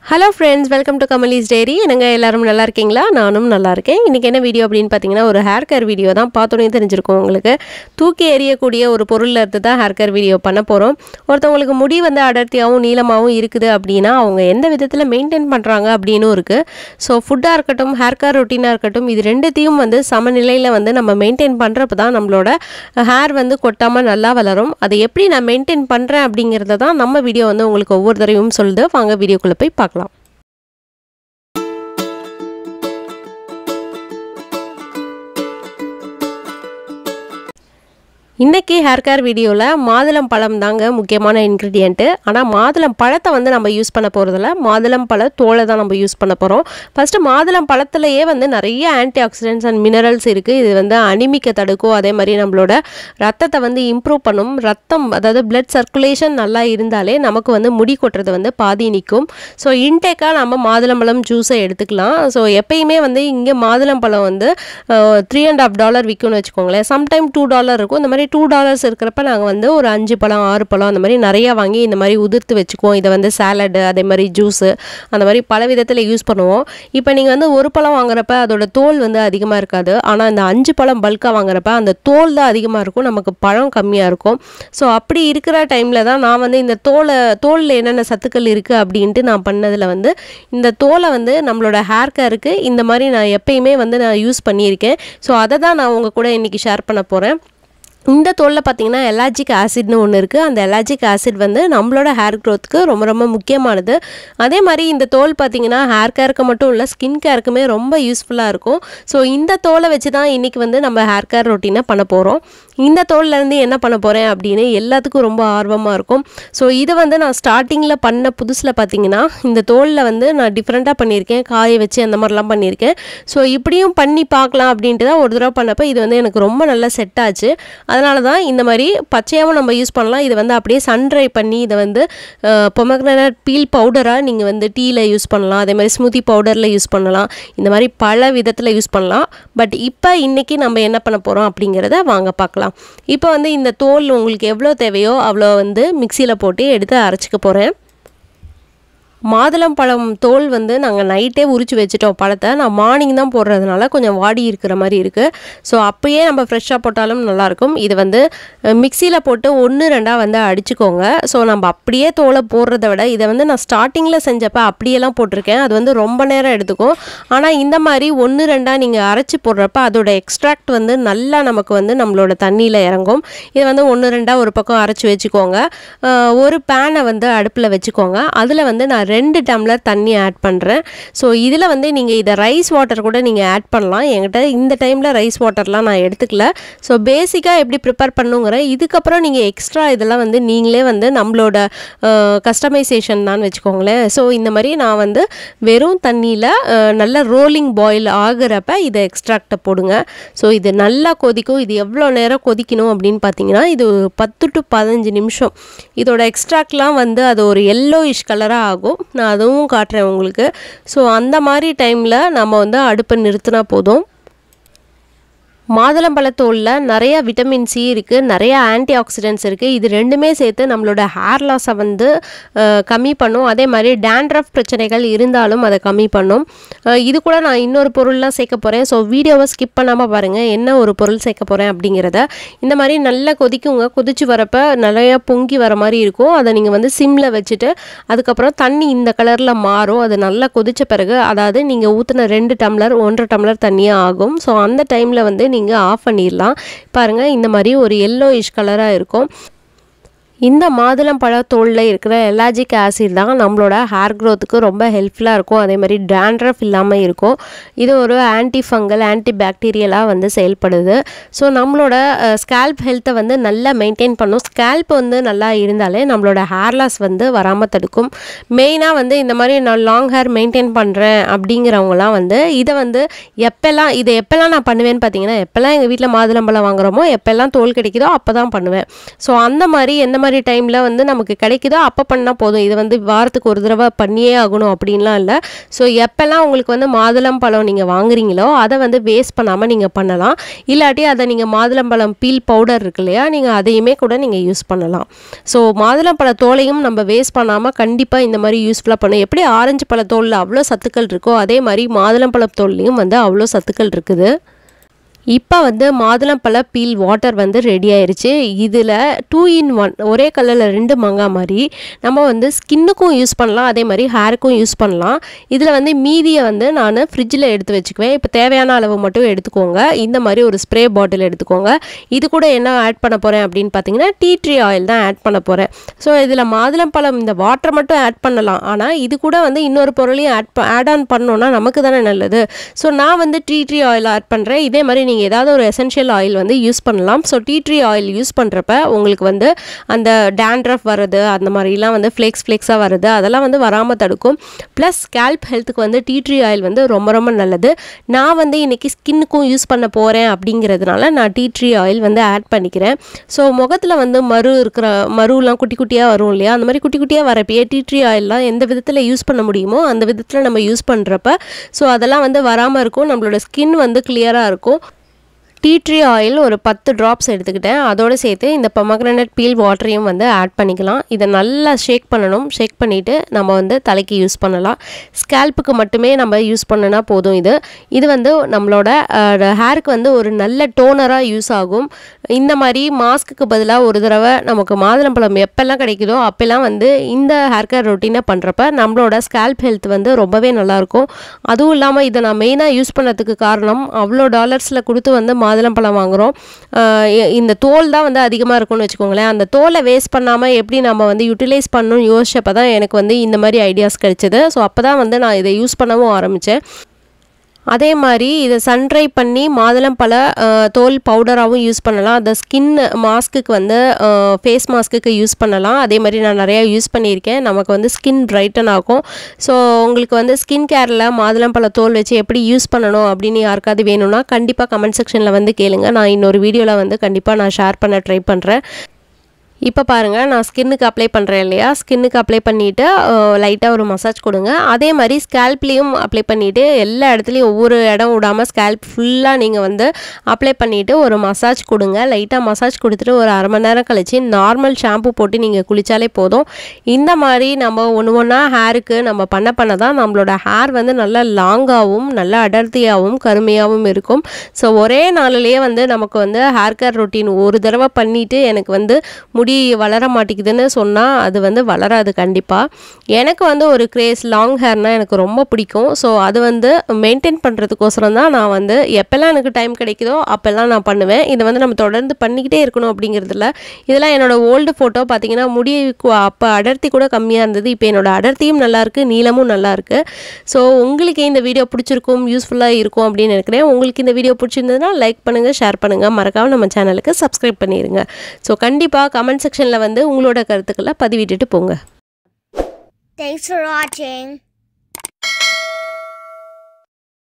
Hello friends welcome to Kamali's dairy என்னங்க எல்லாரும் நல்லா இருக்கீங்களா நானும் நல்லா இருக்கேன் இன்றைக்கி என்ன வீடியோ அப்படின்னு பார்த்தீங்கன்னா ஒரு ஹேர் கேர் வீடியோ தான் பார்த்தோன்னே தெரிஞ்சிருக்கும் உங்களுக்கு தூக்கி எறியக்கூடிய ஒரு பொருளில் இருந்து தான் ஹேர் கேர் வீடியோ பண்ண போகிறோம் ஒருத்தவங்களுக்கு முடி வந்து அடர்த்தியாகவும் நீளமாகவும் இருக்குது அப்படின்னா அவங்க எந்த விதத்தில் மெயின்டைன் பண்ணுறாங்க அப்படின்னும் இருக்குது ஸோ ஃபுட்டாக இருக்கட்டும் ஹேர் கேர் ரொட்டீனாக இருக்கட்டும் இது ரெண்டுத்தையும் வந்து சமநிலையில் வந்து நம்ம மெயின்டைன் பண்ணுறப்ப தான் நம்மளோட ஹேர் வந்து கொட்டாமல் நல்லா வளரும் அதை எப்படி நான் மெயின்டைன் பண்ணுறேன் அப்படிங்கிறத தான் நம்ம வீடியோ வந்து உங்களுக்கு ஒவ்வொரு தடவையும் சொல்லுது வாங்க வீடியோக்குள்ளே போய் பார்க்கலாம் இன்றைக்கி ஹேர் கேர் வீடியோவில் மாதுளம் பழம் தாங்க முக்கியமான இன்க்ரீடியண்ட்டு ஆனால் மாதுளம் பழத்தை வந்து நம்ம யூஸ் பண்ண போகிறதில்ல மாதுளம் பழ தோலை தான் நம்ம யூஸ் பண்ண போகிறோம் ஃபஸ்ட்டு மாதுளம் பழத்துலையே வந்து நிறைய ஆன்டி ஆக்சிடென்ட்ஸ் அண்ட் மினரல்ஸ் இருக்குது இது வந்து அனிமிக்க தடுக்கும் அதே மாதிரி நம்மளோட ரத்தத்தை வந்து இம்ப்ரூவ் பண்ணும் ரத்தம் அதாவது பிளட் சர்க்குலேஷன் நல்லா இருந்தாலே நமக்கு வந்து முடி கொட்டுறது வந்து பாதி நிற்கும் ஸோ இன்டேக்காக நம்ம மாதுளம்பழம் ஜூஸை எடுத்துக்கலாம் ஸோ எப்பயுமே வந்து இங்கே மாதுளம்பழம் வந்து த்ரீ அண்ட் ஆஃப் டாலர் விற்கும்னு வச்சுக்கோங்களேன் சம்டைம் டூ டாலர் இருக்கும் இந்த மாதிரி டூ டாலர்ஸ் இருக்கிறப்ப நாங்கள் வந்து ஒரு அஞ்சு பழம் ஆறு பழம் அந்த மாதிரி நிறையா வாங்கி இந்த மாதிரி உதிர்த்து வச்சுக்குவோம் இதை வந்து சாலடு அதே மாதிரி ஜூஸு அந்த மாதிரி பல விதத்தில் யூஸ் பண்ணுவோம் இப்போ நீங்கள் வந்து ஒரு பழம் வாங்குறப்ப அதோட தோல் வந்து அதிகமாக இருக்காது ஆனால் இந்த அஞ்சு பழம் பல்காக வாங்குறப்ப அந்த தோல் தான் அதிகமாக இருக்கும் நமக்கு பழம் கம்மியாக இருக்கும் ஸோ அப்படி இருக்கிற டைமில் தான் நான் வந்து இந்த தோலை தோலில் என்னென்ன சத்துக்கள் இருக்குது அப்படின்ட்டு நான் பண்ணதில் வந்து இந்த தோலை வந்து நம்மளோட ஹேர் கேருக்கு இந்த மாதிரி நான் எப்பயுமே வந்து நான் யூஸ் பண்ணியிருக்கேன் ஸோ அதை தான் நான் உங்கள் கூட இன்றைக்கி ஷேர் பண்ண போகிறேன் இந்த தோலில் பார்த்தீங்கன்னா எலாஜிக் ஆசிட்னு ஒன்று இருக்குது அந்த எலாஜிக் ஆசிட் வந்து நம்மளோட ஹேர் க்ரோத்துக்கு ரொம்ப ரொம்ப முக்கியமானது அதே மாதிரி இந்த தோல் பார்த்தீங்கன்னா ஹேர் கேருக்கு மட்டும் இல்லை ஸ்கின் கேருக்குமே ரொம்ப யூஸ்ஃபுல்லாக இருக்கும் ஸோ இந்த தோலை வச்சு தான் இன்றைக்கி வந்து நம்ம ஹேர் கேர் ரொட்டீனை பண்ண போகிறோம் இந்த தோல்லேருந்து என்ன பண்ண போகிறேன் அப்படின்னு எல்லாத்துக்கும் ரொம்ப ஆர்வமாக இருக்கும் ஸோ இதை வந்து நான் ஸ்டார்டிங்கில் பண்ண புதுசில் பார்த்தீங்கன்னா இந்த தோலில் வந்து நான் டிஃப்ரெண்ட்டாக பண்ணியிருக்கேன் காய வச்சு அந்த மாதிரிலாம் பண்ணியிருக்கேன் ஸோ இப்படியும் பண்ணி பார்க்கலாம் அப்படின்ட்டு தான் ஒரு தடவை பண்ணப்போ இது வந்து எனக்கு ரொம்ப நல்லா செட் ஆச்சு அதனால தான் இந்த மாதிரி பச்சையாகவும் நம்ம யூஸ் பண்ணலாம் இதை வந்து அப்படியே சன் ட்ரை பண்ணி இதை வந்து பொமக்ரனட் பீல் பவுடராக நீங்கள் வந்து டீயில் யூஸ் பண்ணலாம் அதே மாதிரி ஸ்மூத்தி பவுடரில் யூஸ் பண்ணலாம் இந்த மாதிரி பல விதத்தில் யூஸ் பண்ணலாம் பட் இப்போ இன்றைக்கி நம்ம என்ன பண்ண போகிறோம் அப்படிங்கிறத வாங்க பார்க்கலாம் இப்போ வந்து இந்த தோல் உங்களுக்கு எவ்வளோ தேவையோ அவ்வளோ வந்து மிக்சியில் போட்டு எடுத்து அரைச்சிக்க போகிறேன் மாதுளம் பழம் தோல் வந்து நாங்கள் நைட்டே உரிச்சு வச்சுட்டோம் பழத்தை நான் மார்னிங் தான் போடுறதுனால கொஞ்சம் வாடி இருக்கிற மாதிரி இருக்குது ஸோ அப்போயே நம்ம ஃப்ரெஷ்ஷாக போட்டாலும் நல்லாயிருக்கும் இது வந்து மிக்சியில் போட்டு ஒன்று ரெண்டாக வந்து அடிச்சுக்கோங்க ஸோ நம்ம அப்படியே தோலை போடுறத விட இதை வந்து நான் ஸ்டார்டிங்கில் செஞ்சப்போ அப்படியெல்லாம் போட்டிருக்கேன் அது வந்து ரொம்ப நேரம் எடுத்துக்கும் ஆனால் இந்த மாதிரி ஒன்று ரெண்டாக நீங்கள் அரைச்சி போடுறப்ப அதோட எக்ஸ்ட்ராக்ட் வந்து நல்லா நமக்கு வந்து நம்மளோட தண்ணியில் இறங்கும் இதை வந்து ஒன்று ரெண்டாக ஒரு பக்கம் அரைச்சி வச்சுக்கோங்க ஒரு பேனை வந்து அடுப்பில் வச்சுக்கோங்க அதில் வந்து நான் ரெண்டு டம்ளர் தண்ணி ஆட் பண்ணுறேன் ஸோ இதில் வந்து நீங்கள் இதை ரைஸ் வாட்டர் கூட நீங்கள் ஆட் பண்ணலாம் என்கிட்ட இந்த டைமில் ரைஸ் வாட்டர்லாம் நான் எடுத்துக்கல ஸோ பேசிக்காக எப்படி ப்ரிப்பேர் பண்ணுங்கிறேன் இதுக்கப்புறம் நீங்கள் எக்ஸ்ட்ரா இதெல்லாம் வந்து நீங்களே வந்து நம்மளோட கஸ்டமைசேஷன் தான் வச்சுக்கோங்களேன் ஸோ இந்த மாதிரி நான் வந்து வெறும் தண்ணியில் நல்ல ரோலிங் பாயில் ஆகிறப்ப இதை எக்ஸ்ட்ராக்டை போடுங்க ஸோ இது நல்லா கொதிக்கும் இது எவ்வளோ நேரம் கொதிக்கணும் அப்படின்னு பார்த்தீங்கன்னா இது பத்து டு பதினஞ்சு நிமிஷம் இதோட எக்ஸ்ட்ராக்ட்லாம் வந்து அது ஒரு எல்லோயிஷ் கலராக ஆகும் நான் அதுவும் காட்டுறேன் உங்களுக்கு ஸோ அந்த மாதிரி டைமில் நம்ம வந்து அடுப்பை நிறுத்தினா போதும் மாதுளம்பழத்தோலில் நிறைய விட்டமின் சி இருக்குது நிறைய ஆன்டி ஆக்சிடென்ட்ஸ் இருக்குது இது ரெண்டுமே சேர்த்து நம்மளோட ஹேர் லாஸை வந்து கம்மி பண்ணும் அதே மாதிரி டேண்ட்ரஃப் பிரச்சனைகள் இருந்தாலும் அதை கம்மி பண்ணும் இது கூட நான் இன்னொரு பொருள்லாம் சேர்க்க போகிறேன் ஸோ வீடியோவை ஸ்கிப் பண்ணாமல் பாருங்கள் என்ன ஒரு பொருள் சேர்க்க போகிறேன் அப்படிங்கிறத இந்த மாதிரி நல்லா கொதிக்குங்க கொதிச்சு வரப்போ நிறையா பொங்கி வர மாதிரி இருக்கும் அதை நீங்கள் வந்து சிம்மில் வச்சுட்டு அதுக்கப்புறம் தண்ணி இந்த கலரில் மாறும் அது நல்லா கொதித்த பிறகு அதாவது நீங்கள் ஊற்றின ரெண்டு டம்ளர் ஒன்றரை டம்ளர் தண்ணியாக ஆகும் ஸோ அந்த டைமில் வந்து நீங்கள் ஆஃப் பண்ணிடலாம் பாருங்கள் இந்த மாதிரி ஒரு எல்லோயிஷ் கலராக இருக்கும் இந்த மாதுளம் பழத்தோலில் இருக்கிற எலாஜிக் ஆசிட் தான் நம்மளோட ஹேர் க்ரோத்துக்கு ரொம்ப ஹெல்ப்ஃபுல்லாக இருக்கும் அதே மாதிரி டேண்ட்ரஃப் இல்லாமல் இருக்கும் இது ஒரு ஆன்டி ஃபங்கல் ஆன்டி பாக்டீரியலாக வந்து செயல்படுது ஸோ நம்மளோட ஸ்கேல்ப் ஹெல்த்தை வந்து நல்லா மெயின்டைன் பண்ணும் ஸ்கேல்ப் வந்து நல்லா இருந்தாலே நம்மளோட ஹேர் லாஸ் வந்து வராமல் தடுக்கும் மெயினாக வந்து இந்த மாதிரி நான் லாங் ஹேர் மெயின்டைன் பண்ணுறேன் அப்படிங்கிறவங்களாம் வந்து இதை வந்து எப்போல்லாம் இதை எப்போல்லாம் நான் பண்ணுவேன்னு பார்த்தீங்கன்னா எப்போல்லாம் எங்கள் வீட்டில் மாதுளம்பழம் வாங்குறோமோ எப்போல்லாம் தோல் கிடைக்குதோ அப்போ தான் பண்ணுவேன் ஸோ அந்த மாதிரி எந்த மாதிரி மாதிரி டைமில் வந்து நமக்கு கிடைக்குதோ அப்போ பண்ணால் போதும் இது வந்து வாரத்துக்கு ஒரு தடவை பண்ணியே ஆகணும் அப்படின்லாம் இல்லை ஸோ எப்போல்லாம் உங்களுக்கு வந்து மாதுளம்பழம் நீங்கள் வாங்குறீங்களோ அதை வந்து வேஸ்ட் பண்ணாமல் நீங்கள் பண்ணலாம் இல்லாட்டி அதை நீங்கள் மாதுளம்பழம் பீல் பவுடர் இருக்கு இல்லையா நீங்கள் அதையுமே கூட நீங்கள் யூஸ் பண்ணலாம் ஸோ மாதுளம்பழ தோலையும் நம்ம வேஸ்ட் பண்ணாமல் கண்டிப்பாக இந்த மாதிரி யூஸ்ஃபுல்லாக பண்ணும் எப்படி ஆரஞ்சு பழ தோலில் அவ்வளோ சத்துக்கள் இருக்கோ அதே மாதிரி மாதுளம்பழ தோல்லையும் வந்து அவ்வளோ சத்துக்கள் இருக்குது இப்போ வந்து மாதுளம்பழ பீல் வாட்டர் வந்து ரெடி ஆயிருச்சு இதில் டூ இன் ஒன் ஒரே கலரில் ரெண்டு மங்காய் மாதிரி நம்ம வந்து ஸ்கின்னுக்கும் யூஸ் பண்ணலாம் அதே மாதிரி ஹேருக்கும் யூஸ் பண்ணலாம் இதில் வந்து மீதியை வந்து நான் ஃப்ரிட்ஜில் எடுத்து வச்சுக்குவேன் இப்போ தேவையான அளவு மட்டும் எடுத்துக்கோங்க இந்த மாதிரி ஒரு ஸ்ப்ரே பாட்டில் எடுத்துக்கோங்க இது கூட என்ன ஆட் பண்ண போகிறேன் அப்படின்னு பார்த்தீங்கன்னா டீ ட்ரீ ஆயில் தான் ஆட் பண்ண போகிறேன் ஸோ இதில் மாதுளம்பழம் இந்த வாட்டர் மட்டும் ஆட் பண்ணலாம் ஆனால் இது கூட வந்து இன்னொரு பொருளையும் ஆட் ஆட் ஆன் பண்ணோன்னா நமக்கு தானே நல்லது ஸோ நான் வந்து டீ ட்ரீ ஆயில் ஆட் பண்ணுறேன் இதே மாதிரி நீங்கள் ஏதாவது ஒரு எசென்ஷியல் ஆயில் வந்து யூஸ் பண்ணலாம் so tea tree oil use பண்ணுறப்ப உங்களுக்கு வந்து அந்த டேண்ட்ரஃப் வர்றது அந்த மாதிரிலாம் வந்து ஃப்ளேக்ஸ் ஃப்ளேக்ஸாக வருது அதெல்லாம் வந்து வராமல் தடுக்கும் ப்ளஸ் ஸ்கேல்ப் ஹெல்த்துக்கு வந்து டீ ட்ரீ ஆயில் வந்து ரொம்ப ரொம்ப நல்லது நான் வந்து இன்றைக்கி ஸ்கின்னுக்கும் யூஸ் பண்ண போகிறேன் அப்படிங்கிறதுனால நான் டீ ட்ரீ ஆயில் வந்து ஆட் பண்ணிக்கிறேன் ஸோ முகத்தில் வந்து மரு இருக்கிற மருலாம் குட்டி குட்டியாக வரும் இல்லையா அந்த மாதிரி குட்டி குட்டியாக வரப்பயே டீ ட்ரீ ஆயிலெலாம் எந்த விதத்தில் யூஸ் பண்ண முடியுமோ அந்த விதத்தில் நம்ம யூஸ் பண்ணுறப்ப ஸோ அதெல்லாம் வந்து வராமல் இருக்கும் நம்மளோட ஸ்கின் வந்து கிளியராக இருக்கும் டீ ட்ரீ ஆயில் ஒரு பத்து ட்ராப்ஸ் எடுத்துக்கிட்டேன் அதோடு சேர்த்து இந்த பொமக்ரனட் பீல் வாட்டரையும் வந்து ஆட் பண்ணிக்கலாம் இதை நல்லா ஷேக் பண்ணணும் ஷேக் பண்ணிவிட்டு நம்ம வந்து தலைக்கு யூஸ் பண்ணலாம் ஸ்கேல்ப்புக்கு மட்டுமே நம்ம யூஸ் பண்ணினா போதும் இது இது வந்து நம்மளோட ஹேருக்கு வந்து ஒரு நல்ல டோனராக யூஸ் ஆகும் இந்த மாதிரி மாஸ்க்குக்கு பதிலாக ஒரு தடவை நமக்கு மாதுளம்பழம் எப்போல்லாம் கிடைக்குதோ அப்போல்லாம் வந்து இந்த ஹேர் கேர் ரொட்டீனை பண்ணுறப்ப நம்மளோட ஸ்கேல்ப் ஹெல்த் வந்து ரொம்பவே நல்லாயிருக்கும் அதுவும் இல்லாமல் இதை நான் மெயினாக யூஸ் பண்ணதுக்கு காரணம் அவ்வளோ டாலர்ஸில் கொடுத்து வந்து மாதுளம்பழம் வாங்குகிறோம் இந்த தோல் தான் வந்து அதிகமாக இருக்கும்னு வச்சுக்கோங்களேன் அந்த தோலை வேஸ்ட் பண்ணாமல் எப்படி நம்ம வந்து யூட்டிலைஸ் பண்ணணும்னு யோசிச்சப்போ தான் எனக்கு வந்து இந்த மாதிரி ஐடியாஸ் கிடைச்சிது ஸோ அப்போ தான் வந்து நான் இதை யூஸ் பண்ணவும் ஆரம்பித்தேன் அதே மாதிரி இதை சன்ட்ரை பண்ணி மாதுளம்பழ தோல் பவுடராகவும் யூஸ் பண்ணலாம் அந்த ஸ்கின் மாஸ்க்குக்கு வந்து ஃபேஸ் மாஸ்க்குக்கு யூஸ் பண்ணலாம் அதே மாதிரி நான் நிறையா யூஸ் பண்ணியிருக்கேன் நமக்கு வந்து ஸ்கின் பிரைட்டன் ஆகும் ஸோ உங்களுக்கு வந்து ஸ்கின் கேரில் மாதுளம்பழ தோல் வச்சு எப்படி யூஸ் பண்ணணும் அப்படின்னு யாருக்காவது வேணும்னா கண்டிப்பாக கமெண்ட் செக்ஷனில் வந்து கேளுங்க நான் இன்னொரு வீடியோவில் வந்து கண்டிப்பாக நான் ஷேர் பண்ண ட்ரை பண்ணுறேன் இப்போ பாருங்கள் நான் ஸ்கின்னுக்கு அப்ளை பண்ணுறேன் இல்லையா ஸ்கின்னுக்கு அப்ளை பண்ணிவிட்டு லைட்டாக ஒரு மசாஜ் கொடுங்க அதே மாதிரி ஸ்கேல்ப்லேயும் அப்ளை பண்ணிவிட்டு எல்லா இடத்துலையும் ஒவ்வொரு இடம் விடாமல் ஸ்கேல்ப் ஃபுல்லாக நீங்கள் வந்து அப்ளை பண்ணிவிட்டு ஒரு மசாஜ் கொடுங்க லைட்டாக மசாஜ் கொடுத்துட்டு ஒரு அரை மணி நேரம் கழித்து நார்மல் ஷாம்பு போட்டு நீங்கள் குளித்தாலே போதும் இந்த மாதிரி நம்ம ஒன்று ஒன்றா ஹேருக்கு நம்ம பண்ண பண்ண தான் நம்மளோட ஹேர் வந்து நல்லா லாங்காகவும் நல்லா அடர்த்தியாகவும் கருமையாகவும் இருக்கும் ஸோ ஒரே நாளிலேயே வந்து நமக்கு வந்து ஹேர் கேர் ரொட்டீன் ஒரு தடவை பண்ணிவிட்டு எனக்கு வந்து முடி முடி வளர மாட்டேங்குதுன்னு சொன்னால் அது வந்து வளராது கண்டிப்பாக எனக்கு வந்து ஒரு கிரேஸ் லாங் ஹேர்னால் எனக்கு ரொம்ப பிடிக்கும் ஸோ அது வந்து மெயின்டைன் பண்ணுறதுக்கோசரம் தான் நான் வந்து எப்போல்லாம் எனக்கு டைம் கிடைக்குதோ அப்போல்லாம் நான் பண்ணுவேன் இதை வந்து நம்ம தொடர்ந்து பண்ணிக்கிட்டே இருக்கணும் அப்படிங்கிறதுல இதெல்லாம் என்னோடய ஓல்டு ஃபோட்டோ பார்த்தீங்கன்னா முடி அப்போ அடர்த்தி கூட கம்மியாக இருந்தது இப்போ என்னோடய அடர்த்தியும் நல்லாயிருக்கு நீளமும் நல்லாயிருக்கு ஸோ உங்களுக்கு இந்த வீடியோ பிடிச்சிருக்கும் யூஸ்ஃபுல்லாக இருக்கும் அப்படின்னு நினைக்கிறேன் உங்களுக்கு இந்த வீடியோ பிடிச்சிருந்ததுன்னா லைக் பண்ணுங்கள் ஷேர் பண்ணுங்கள் மறக்காமல் நம்ம சேனலுக்கு சப்ஸ்கிரைப் பண்ணிடுங்க ஸோ கண்டிப்பாக கமெண்ட் செக்ஷனில் வந்து உங்களோட கருத்துக்களை பதிவிட்டுட்டு போங்க Thanks for watching.